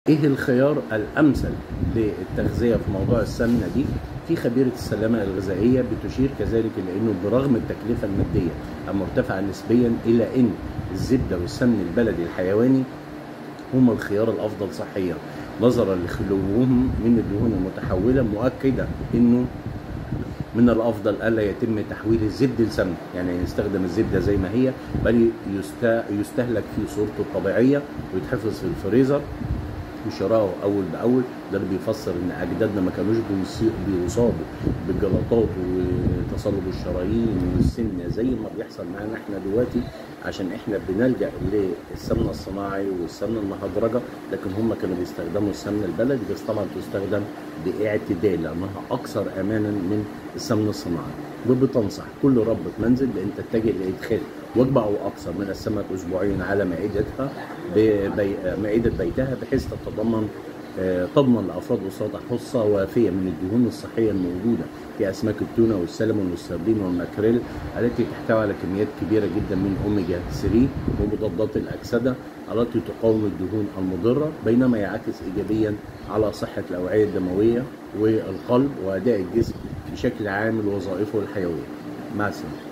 ايه الخيار الامثل للتغذيه في موضوع السمنه دي في خبيره السلامه الغذائيه بتشير كذلك الى انه برغم التكلفه الماديه المرتفعه نسبيا الا ان الزبده والسمن البلدي الحيواني هما الخيار الافضل صحيا نظرا لخلوهم من الدهون المتحوله مؤكده انه من الافضل الا يتم تحويل الزبد لسمن يعني يستخدم الزبده زي ما هي بل يستهلك في صورته الطبيعيه ويتحفظ في الفريزر وشراءه اول باول ده اللي بيفسر ان اجدادنا ما كانوش بيصابوا بالجلطات وتصلب الشرايين والسمنه زي ما بيحصل معانا احنا دلوقتي عشان احنا بنلجا للسمنه الصناعي والسمنه المهدرجه لكن هم كانوا بيستخدموا السمنه البلدي بس طبعا تستخدم باعتدال لانها اكثر امانا من السمن الصناعي وبتنصح كل ربة منزل بان تتجه لادخال وجبه او اكثر من السمك اسبوعيا على مائدتها ببي... مائده بيتها بحيث تتضمن تضمن لافراد اسرتها حصه وافيه من الدهون الصحيه الموجوده في اسماك التونه والسلمون والسردين والماكريل التي تحتوي على كميات كبيره جدا من اوميجا 3 ومضادات الاكسده التي تقاوم الدهون المضره بينما يعكس ايجابيا على صحه الاوعيه الدمويه والقلب واداء الجسم بشكل عام لوظائفه الحيويه. مع السلامه.